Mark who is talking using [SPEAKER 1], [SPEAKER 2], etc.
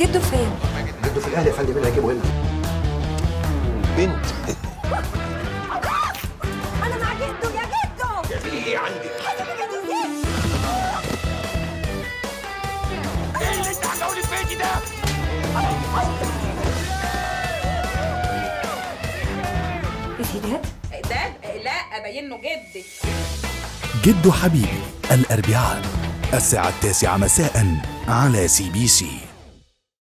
[SPEAKER 1] جده فين؟
[SPEAKER 2] جده في الاهلي يا فندم مين هيجيبه هنا
[SPEAKER 3] بنت
[SPEAKER 1] انا مع جده يا جده
[SPEAKER 3] يا في ايه عندك
[SPEAKER 1] حسب جده فين؟
[SPEAKER 3] ايه اللي انت عملوا لي في بيتي ده
[SPEAKER 1] نسيتات؟
[SPEAKER 4] ده لا ابين له جدي
[SPEAKER 5] جد حبيبي الأربعاء الساعة التاسعة مساء على سي بي سي